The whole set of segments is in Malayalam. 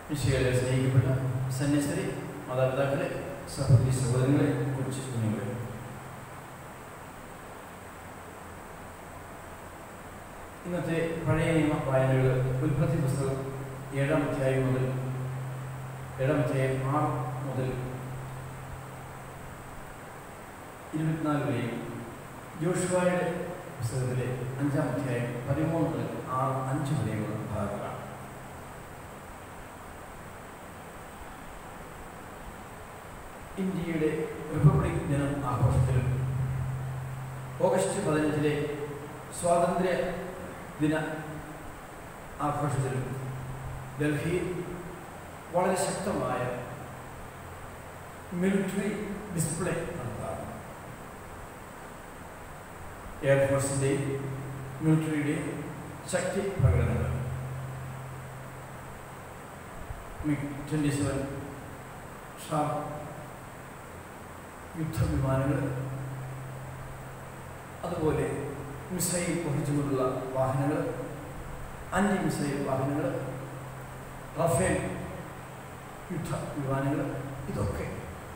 വിഷയങ്ങളെ സ്നേഹിക്കപ്പെട്ട സന്യസ്തരെ മാതാപിതാക്കളെ സഹോദരി സഹോദരങ്ങളെ കുറിച്ച് കുഞ്ഞുങ്ങളെ ഇന്നത്തെ പഴയ നിയമ വായനകൾ ഉൽപ്പത്തി പുസ്തകം ഏഴാം അധ്യായം മുതൽ ഏഴാം അധ്യായം ആറ് മുതൽ ഇരുപത്തിനാല് വരെയും ജോഷുവായുടെ പുസ്തകത്തിലെ അഞ്ചാം അധ്യായം പതിമൂന്ന് മുതൽ ആറ് അഞ്ച് വരെയുള്ള ഭാഗങ്ങളാണ് ഇന്ത്യയുടെ റിപ്പബ്ലിക് ദിനം ആഘോഷത്തിലും ഓഗസ്റ്റ് പതിനഞ്ചിലെ സ്വാതന്ത്ര്യ ദിന ആഘോഷത്തിലും ഡൽഹിയിൽ വളരെ ശക്തമായ മിലിറ്ററി ഡിസ്പ്ലേ നടത്താറുണ്ട് എയർഫോഴ്സിൻ്റെയും മിലിറ്ററിയുടെയും ശക്തി പ്രകടനങ്ങൾ മിഗ് ട്വൻറ്റി സെവൻ ഷാർ യുദ്ധവിമാനങ്ങൾ അതുപോലെ മിസൈൽ വഹിച്ചുകൊണ്ടുള്ള വാഹനങ്ങൾ അന്റി മിസൈൽ വാഹനങ്ങൾ റഫേൽ യുദ്ധ വിമാനങ്ങൾ ഇതൊക്കെ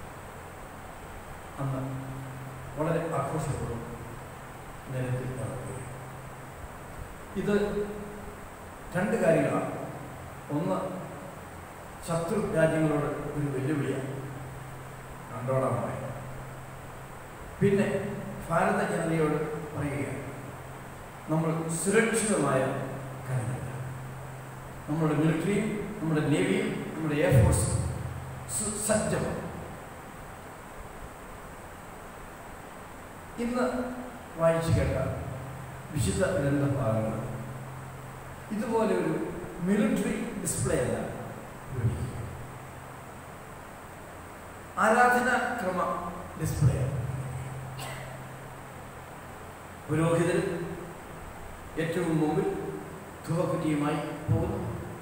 അന്ന് വളരെ ആഘോഷപൂർവ്വം നിലത്തിൽ നടക്കുകയും ഇത് രണ്ട് കാര്യങ്ങളാണ് ഒന്ന് ശത്രു രാജ്യങ്ങളോട് ഒരു വെല്ലുവിളിയാണ് കണ്ടോളാൻ പറയുന്നത് പിന്നെ ഭാരത ജനതയോട് പറയുകയാണ് നമ്മൾ സുരക്ഷിതമായ കാര്യമില്ല നമ്മുടെ മിലിറ്ററിയും നമ്മുടെ നേവിയും നമ്മുടെ എയർഫോഴ്സും സജ്ജമാണ് ഇന്ന് വായിച്ചു കേട്ട വിശുദ്ധ ഗ്രന്ഥ ഭാഗങ്ങൾ ഇതുപോലെ ഒരു മിലിറ്ററി ഡിസ്പ്ലേ അല്ല ഉപയോഗിക്കുക ആരാധനാക്രമ ഡിസ്പ്ലേ പുരോഹിതൻ ഏറ്റവും മുമ്പിൽ ധുവക്കുറ്റിയുമായി പോകുന്നു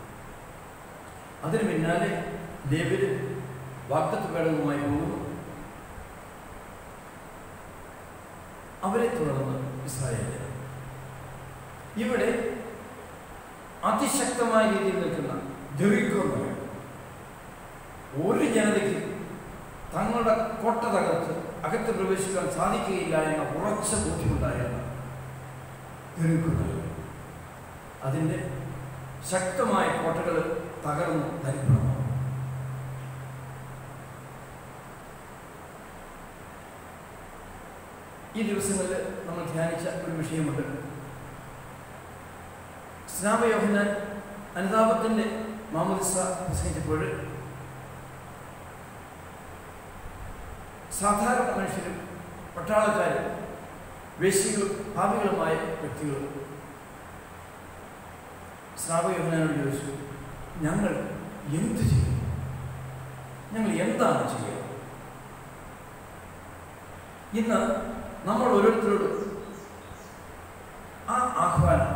അതിന് പിന്നാലെ ദേവിന് വാക്തത്വ പേടകവുമായി പോകുന്നു അവരെ തുടർന്ന് ഇസ്രായേൽ ജനം ഇവിടെ അതിശക്തമായ രീതിയിൽ നിൽക്കുന്ന ജെറിക്കോ നഗരം ഒരു ജനതയ്ക്ക് തങ്ങളുടെ കോട്ട തകർത്ത് അകത്ത് പ്രവേശിക്കാൻ സാധിക്കുകയില്ല എന്ന ഉറച്ച ബോധ്യമുണ്ടായിരുന്ന ജെറിക്കോ നഗരം അതിൻ്റെ ശക്തമായ കോട്ടകൾ തകർന്നു തരിപ്പണമാണ് ഈ ദിവസങ്ങളിൽ നമ്മൾ ധ്യാനിച്ച ഒരു വിഷയമുണ്ട് സ്നാപയോഹനാൻ അനുതാപത്തിൻ്റെ മാമോദിസ പ്രസംഗിച്ചപ്പോൾ സാധാരണ മനുഷ്യരും പട്ടാളക്കാരും വേശ്യകളും ഭാവികളുമായ വ്യക്തികളും സ്നാപയോഹനാനോട് ചോദിച്ചു ഞങ്ങൾ എന്ത് ചെയ്യും ഞങ്ങൾ എന്താണ് ചെയ്യുക ഇന്ന് നമ്മൾ ഓരോരുത്തരോടും ആ ആഹ്വാനം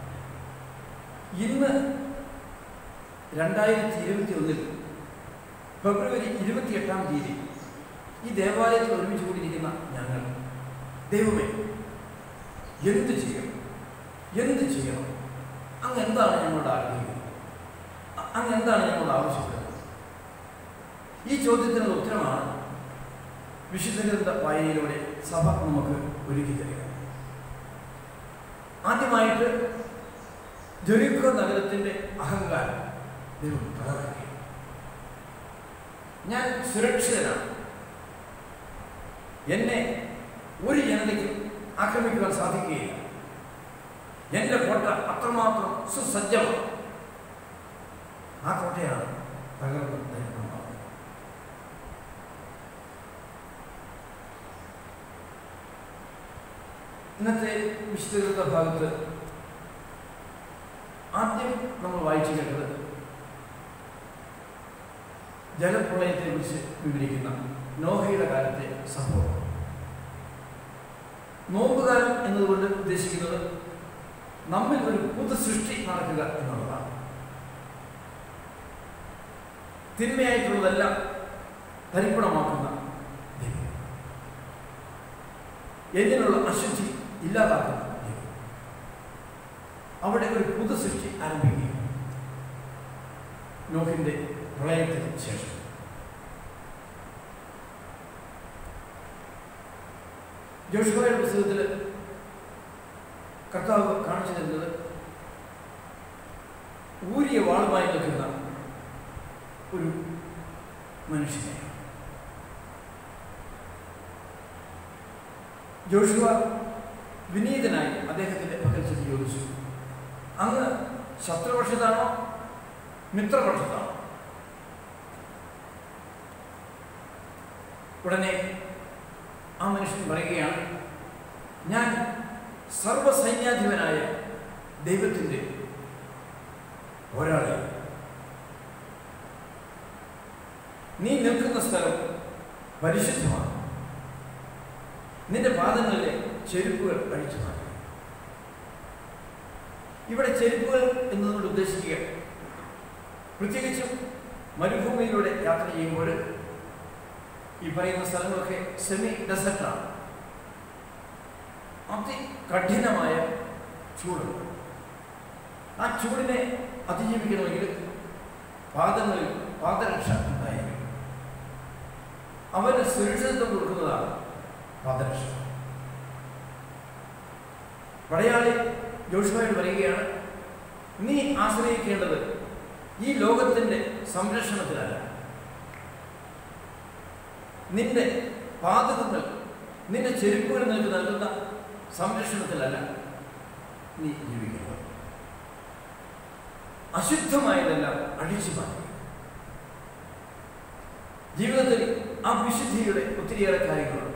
ഇന്ന് രണ്ടായിരത്തി ഇരുപത്തി ഒന്നിൽ ഫെബ്രുവരി ഇരുപത്തിയെട്ടാം തീയതി ഈ ദേവാലയത്തിൽ ഒരുമിച്ച് കൂടിയിരിക്കുന്ന ഞങ്ങൾ ദൈവമേ എന്ത് ചെയ്യണം എന്ത് ചെയ്യണം അങ്ങ് എന്താണ് ഞങ്ങളോട് ആഗ്രഹിക്കുന്നത് അങ്ങ് എന്താണ് ഞങ്ങളോട് ആവശ്യപ്പെടുന്നത് ഈ ചോദ്യത്തിനുള്ള ഉത്തരമാണ് വിശുദ്ധഗ്രന്ഥ വായനയിലൂടെ സഭ നമുക്ക് ഒരുക്കി തരിക ആദ്യമായിട്ട് ജെറിക്കോ നഗരത്തിൻ്റെ അഹങ്കാരം ദൈവം തകർക്കുക ഞാൻ സുരക്ഷിതനാണ് എന്നെ ഒരു ജനതയ്ക്കും ആക്രമിക്കുവാൻ സാധിക്കുകയില്ല എൻ്റെ കോട്ട അത്രമാത്രം സുസജ്ജമാണ് ആ കോട്ടയാണ് തകർന്ന് ധരിക്കുന്നത് ഇന്നത്തെ വിശുദ്ധ ഭാഗത്ത് ആദ്യം നമ്മൾ വായിച്ചു കേട്ടത് ജലപ്രളയത്തെ കുറിച്ച് വിവരിക്കുന്ന നോഹയുടെ കാലത്തെ സംഭവം നോമ്പുകാലം എന്നതുകൊണ്ട് ഉദ്ദേശിക്കുന്നത് നമ്മിൽ ഒരു പുതു സൃഷ്ടി നടക്കുക എന്നുള്ളതാണ് തിന്മയായിട്ടുള്ളതെല്ലാം തരിപ്പണമാക്കുന്ന ദൈവം എന്നിനുള്ള അശുദ്ധി ഇല്ലാതാക്കുന്ന ദൈവം അവിടെ ഒരു പുതു സൃഷ്ടി ആരംഭിക്കുക നോഹിൻ്റെ പ്രളയത്തിന് ശേഷം ജോഷുവയുടെ പുസ്തകത്തിൽ കർത്താവ് കാണിച്ചു തരുന്നത് ഊരിയ വാളുമായി നിൽക്കുന്ന ഒരു മനുഷ്യനെ ജോഷുവ വിനീതനായി അദ്ദേഹത്തിൻ്റെ പക്കൽ ചെന്ന് ചോദിച്ചു അങ്ങ് ശത്രുപക്ഷത്താണോ മിത്രപക്ഷത്താണോ ഉടനെ ആ മനുഷ്യൻ പറയുകയാണ് ഞാൻ സർവസൈന്യാധിപനായ ദൈവത്തിൻ്റെ ഒരാളെ നീ നിൽക്കുന്ന സ്ഥലം പരിശുദ്ധമാണ് നിന്റെ പാദങ്ങളിലെ ചെരുപ്പുകൾ അഴിച്ചു മാറ്റി ഇവിടെ ചെരുപ്പുകൾ എന്നതുകൊണ്ട് ഉദ്ദേശിക്കുക പ്രത്യേകിച്ചും മരുഭൂമിയിലൂടെ യാത്ര ചെയ്യുമ്പോൾ ഈ പറയുന്ന സ്ഥലങ്ങളൊക്കെ സെമി ഡെസർട്ടാണ് അതികഠിനമായ ചൂടുണ്ട് ആ ചൂടിനെ അതിജീവിക്കണമെങ്കിൽ പാദങ്ങളിൽ പാദരക്ഷ ഉണ്ടായിരിക്കും അവന് സുരക്ഷിതത്വം കൊടുക്കുന്നതാണ് പാദരക്ഷ പടയാളി ജോഷുവായിട്ട് പറയുകയാണ് നീ ആശ്രയിക്കേണ്ടത് ഈ ലോകത്തിൻ്റെ സംരക്ഷണത്തിലല്ല നിന്റെ പാതകങ്ങൾ നിന്റെ ചെരുപ്പുകൾ നിനക്ക് നൽകുന്ന സംരക്ഷണത്തിലല്ല നീ ജീവിക്കുന്നത് അശുദ്ധമായതെല്ലാം അഴിച്ചു മാറ്റി ജീവിതത്തിൽ ആ വിശുദ്ധിയുടെ ഒത്തിരിയേറെ കാര്യങ്ങളുണ്ട്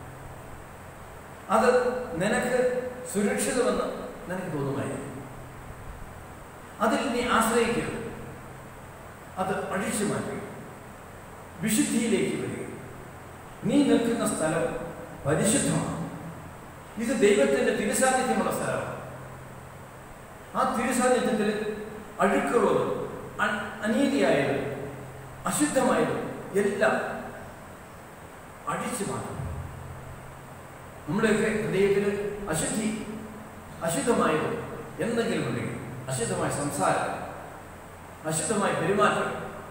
അത് നിനക്ക് സുരക്ഷിതമെന്ന് നിനക്ക് തോന്നുമായിരിക്കും അതിൽ നീ ആശ്രയിക്കരുത് അത് അഴിച്ചു മാറ്റുക വിശുദ്ധിയിലേക്ക് വരിക നീ നിൽക്കുന്ന സ്ഥലം പരിശുദ്ധമാണ് ഇത് ദൈവത്തിന്റെ തിരുസാന്നിധ്യമുള്ള സ്ഥലമാണ് ആ തിരുസാന്നിധ്യത്തിൽ അഴുക്കുള്ളത് അ- അനീതിയായത് അശുദ്ധമായത് എല്ലാം അടിച്ചു മാറ്റണം നമ്മുടെയൊക്കെ ഹൃദയത്തിൽ അശുദ്ധി അശുദ്ധമായത് എന്തെങ്കിലും ഉണ്ടെങ്കിൽ അശുദ്ധമായ സംസാരം അശുദ്ധമായ പെരുമാറ്റം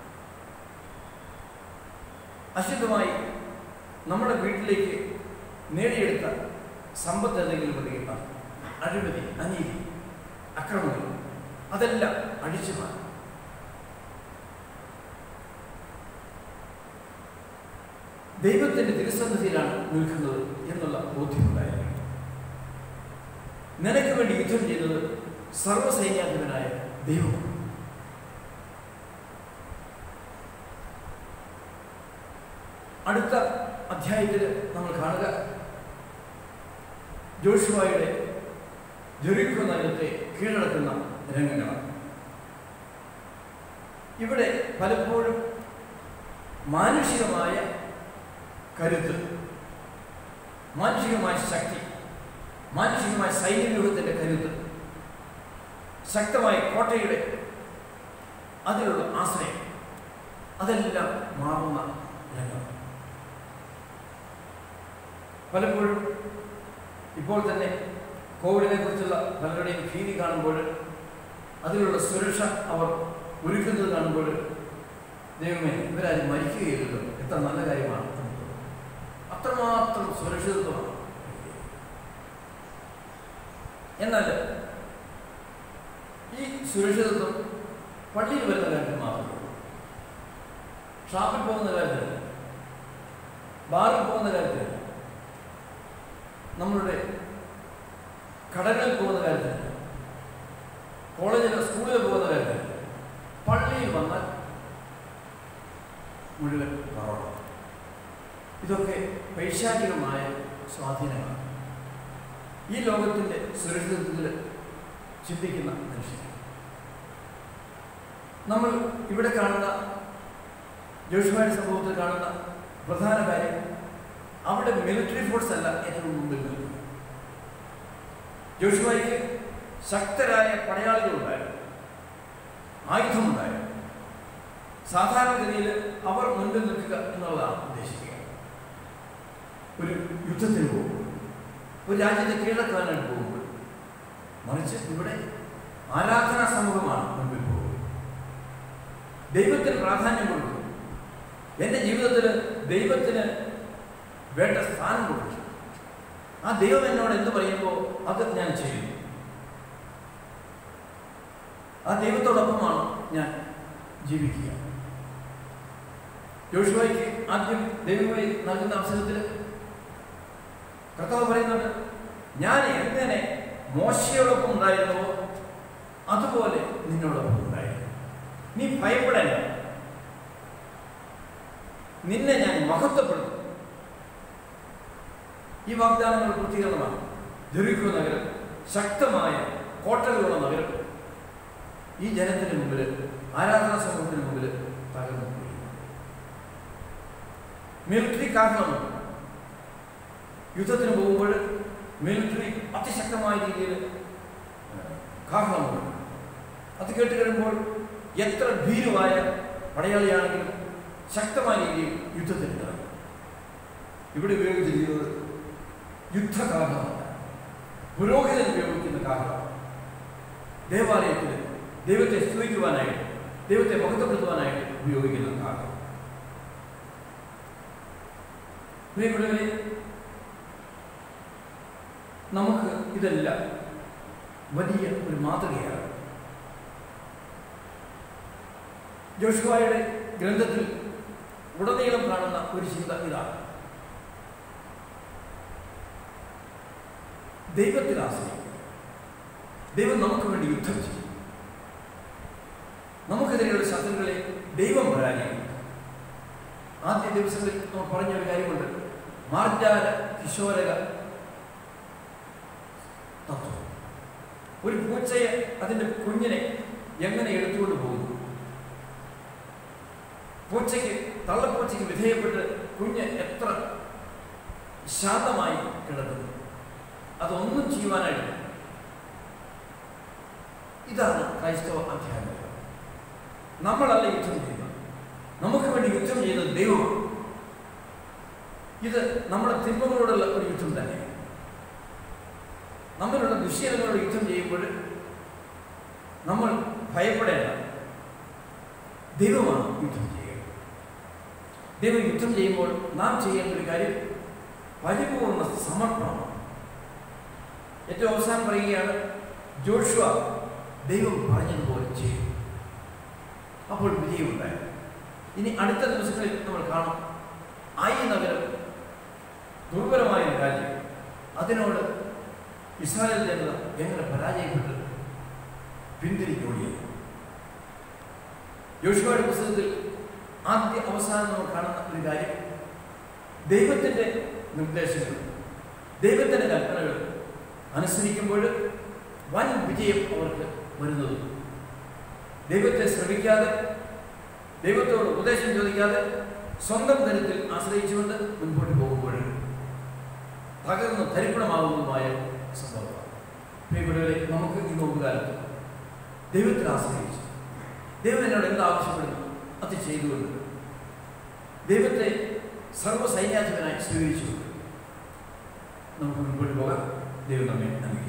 അശുദ്ധമായി നമ്മുടെ വീട്ടിലേക്ക് നേടിയെടുത്ത സമ്പത്ത് എന്തെങ്കിലും ഉണ്ടെങ്കിൽ അത് അഴിമതി അനീതി അക്രമങ്ങൾ അതെല്ലാം അടിച്ചു മാറും ദൈവത്തിന്റെ തിരുസന്നിധിയിലാണ് നിൽക്കുന്നത് എന്നുള്ള ബോധ്യമുണ്ടായിരുന്നു നിനക്ക് വേണ്ടി യുദ്ധം ചെയ്തത് സർവ്വസൈന്യാധിപനായ ദൈവമാണ് അടുത്ത അധ്യായത്തിൽ നമ്മൾ കാണുക ജോഷുവായുടെ ജെറിക്കോ നഗരത്തെ കീഴടക്കുന്ന രംഗങ്ങളാണ് ഇവിടെ പലപ്പോഴും മാനുഷികമായ കരുത്ത് മാനുഷികമായ ശക്തി മാനുഷികമായ സൈന്യവ്യൂഹത്തിൻ്റെ കരുത്ത് ശക്തമായ കോട്ടയുടെ അതിലുള്ള ആശ്രയം അതെല്ലാം മാറുന്ന രംഗം പലപ്പോഴും ഇപ്പോൾ തന്നെ കോവിഡിനെ കുറിച്ചുള്ള പലരുടെയും ഭീതി കാണുമ്പോൾ അതിലുള്ള സുരക്ഷ അവർ ഒരുക്കുന്നത് കാണുമ്പോൾ ദൈവമേ ഇവരാരും മരിക്കുകയില്ലല്ലോ എത്ര നല്ല കാര്യമാണ് എന്ന് തോന്നും. അത്രമാത്രം സുരക്ഷിതത്വമാണ് എന്നാൽ ഈ സുരക്ഷിതത്വം പള്ളിയിൽ വരുന്ന കാര്യത്തിൽ മാത്രമേ ഉള്ളൂ ഷാപ്പിൽ പോകുന്ന കാര്യത്തിലല്ല ബാറിൽ പോകുന്ന കാര്യത്തിലല്ല നമ്മളുടെ കടകളിൽ പോകുന്ന കാര്യത്തിലല്ല കോളേജിലോ സ്കൂളിൽ പോകുന്ന കാര്യത്തിലല്ല പള്ളിയിൽ വന്നാൽ മുഴുവൻ പറവണം ഇതൊക്കെ പൈശാചികമായ സ്വാധീനമാണ് ഈ ലോകത്തിൻ്റെ സുരക്ഷിതത്വത്തിൽ ചിന്തിക്കുന്ന മനുഷ്യർ നമ്മൾ ഇവിടെ കാണുന്ന ജോഷുവായുടെ സംഭവത്തിൽ കാണുന്ന പ്രധാന കാര്യം അവിടെ മിലിറ്ററി ഫോഴ്സ് അല്ല ഏറ്റവും മുമ്പിൽ നിൽക്കുന്നത് ജോഷുവായിക്ക് ശക്തരായ പടയാളികളുണ്ടായിരുന്നു ആയുധമുണ്ടായിരുന്നു സാധാരണഗതിയിൽ അവർ മുൻപിൽ നിൽക്കുക എന്നുള്ളതാണ് ഉദ്ദേശിക്കുക ഒരു യുദ്ധത്തിന് പോകുമ്പോൾ ഒരു രാജ്യത്തെ കീഴടക്കാനായിട്ട് പോകുമ്പോൾ മറിച്ച് ഇവിടെ ആരാധനാ സമൂഹമാണ് മുൻപിൽ പോകുന്നത് ദൈവത്തിന് പ്രാധാന്യം കൊടുക്കും എൻ്റെ ജീവിതത്തിൽ ദൈവത്തിന് വേണ്ട സ്ഥാനം കൊടുക്കും ആ ദൈവം എന്നോട് എന്ത് പറയുമ്പോൾ അത് ഞാൻ ചെയ്യും ആ ദൈവത്തോടൊപ്പമാണ് ഞാൻ ജീവിക്കുക ജോഷുവായിക്ക് ആദ്യം ദൈവമായി നൽകുന്ന അവസരത്തിൽ കർത്താവ് പറയുന്നുണ്ട് ഞാൻ എങ്ങനെ മോശയോടൊപ്പം ഉണ്ടായിരുന്നുവോ അതുപോലെ നിന്നോടൊപ്പം ഉണ്ടായിരുന്നു നീ ഭയപ്പെടേണ്ട നിന്നെ ഞാൻ മഹത്വപ്പെടുത്തും ഈ വാഗ്ദാനങ്ങൾ പൂർത്തീകരണമാണ് ജെറിക്കോ നഗരം ശക്തമായ കോട്ടകളുള്ള നഗരം ഈ ജനത്തിന് മുമ്പിൽ ആരാധനാ സമൂഹത്തിന് മുമ്പിൽ തകർന്നു പോയി മിലിറ്ററി കാരണമാണ് യുദ്ധത്തിന് പോകുമ്പോൾ മിലിറ്ററി അതിശക്തമായ രീതിയിൽ കാരണമാണ് അത് കേട്ട് കഴിയുമ്പോൾ എത്ര ഭീരുവായ പടയാളിയാണെങ്കിലും ശക്തമായ രീതിയിൽ യുദ്ധത്തിന് ഇറങ്ങും ഇവിടെ ഉപയോഗിച്ചിരിക്കുന്നത് യുദ്ധകാഹളമല്ല പുരോഹിതൻ ഉപയോഗിക്കുന്ന കാഹളം ദേവാലയത്തിൽ ദൈവത്തെ സ്തുതിക്കുവാനായിട്ട് ദൈവത്തെ മഹത്വപ്പെടുത്തുവാനായിട്ട് ഉപയോഗിക്കുന്ന കാഹളം പ്രിയപ്പെട്ടവരെ നമുക്ക് ഇതെല്ലാം വലിയ ഒരു മാതൃകയാണ് ജോഷുവായുടെ ഗ്രന്ഥത്തിൽ ഉടനീളം കാണുന്ന ഒരു ചിന്ത ഇതാണ് ദൈവത്തിൽ ആശ്രയിക്കുക ദൈവം നമുക്ക് വേണ്ടി യുദ്ധം ചെയ്യും നമുക്കെതിരെയുള്ള ശത്രുക്കളെ ദൈവം പരാജയം ആദ്യ ദിവസങ്ങളിൽ നമ്മൾ പറഞ്ഞ ഒരു കാര്യമുണ്ട് മാർജാല കിശോരക തത്വം ഒരു പൂച്ചയെ അതിൻ്റെ കുഞ്ഞിനെ എങ്ങനെ എടുത്തുകൊണ്ട് പോകുന്നു പൂച്ചയ്ക്ക് തള്ളപ്പൂച്ചയ്ക്ക് വിധേയപ്പെട്ട് കുഞ്ഞ് എത്ര ശാന്തമായി കിടക്കുന്നു അതൊന്നും ചെയ്യുവാനായിട്ട് ഇതാണ് ക്രൈസ്തവ അധ്യായം നമ്മളല്ല യുദ്ധം ചെയ്യുന്നത് നമുക്ക് വേണ്ടി യുദ്ധം ചെയ്യുന്നത് ദൈവമാണ് ഇത് നമ്മുടെ തിന്മകളോടുള്ള ഒരു യുദ്ധം തന്നെയാണ് നമ്മളുള്ള ദുശ്ശീലങ്ങളോട് യുദ്ധം ചെയ്യുമ്പോൾ നമ്മൾ ഭയപ്പെടേണ്ട ദൈവമാണ് യുദ്ധം ചെയ്യുക ദൈവം യുദ്ധം ചെയ്യുമ്പോൾ നാം ചെയ്യേണ്ട ഒരു കാര്യം പരിപൂർണ സമർപ്പണമാണ് ഏറ്റവും അവസാനം പറയുകയാണ് ജോഷുവ ദൈവം പറഞ്ഞതുപോലെ ചെയ്യും അപ്പോൾ വിജയമുണ്ടായി ഇനി അടുത്ത ദിവസങ്ങളിൽ നമ്മൾ കാണാം ആയി നഗരം ദുർബലമായ ഒരു രാജ്യം അതിനോട് ഇസ്രായേൽ ജനത എങ്ങനെ പരാജയപ്പെട്ട് പിന്തിരിഞ്ഞോടിയത് യോശുവയുടെ പുസ്തകത്തിൽ ആദ്യ അവസാനം നമ്മൾ കാണുന്ന ഒരു കാര്യം ദൈവത്തിൻ്റെ നിർദ്ദേശങ്ങൾ ദൈവത്തിൻ്റെ കൽപ്പനകൾ അനുസരിക്കുമ്പോൾ വൻ വിജയം അവർക്ക് വരുന്നത് ദൈവത്തെ ശ്രമിക്കാതെ ദൈവത്തോട് ഉപദേശം ചോദിക്കാതെ സ്വന്തം തരത്തിൽ ആശ്രയിച്ചുകൊണ്ട് മുൻപോട്ട് പോകുമ്പോൾ തകർന്ന് തരിപ്പണമാകുന്നതുമായ സംഭവമാണ് പ്രിയപ്പെട്ടവരെ നമുക്ക് ഈ നോക്കുകാലത്ത് ദൈവത്തിൽ ആശ്രയിച്ചു ദൈവം എന്നോട് എന്ത് ആവശ്യപ്പെടുന്നു അത് ചെയ്തുകൊണ്ട് ദൈവത്തെ സർവ്വസൈന്യാധിപനായി സ്വീകരിച്ചുകൊണ്ട് നമുക്ക് മുൻപോട്ട് പോകാം ദൈവം നമ്മെ അനുഗ്രഹിക്കട്ടെ.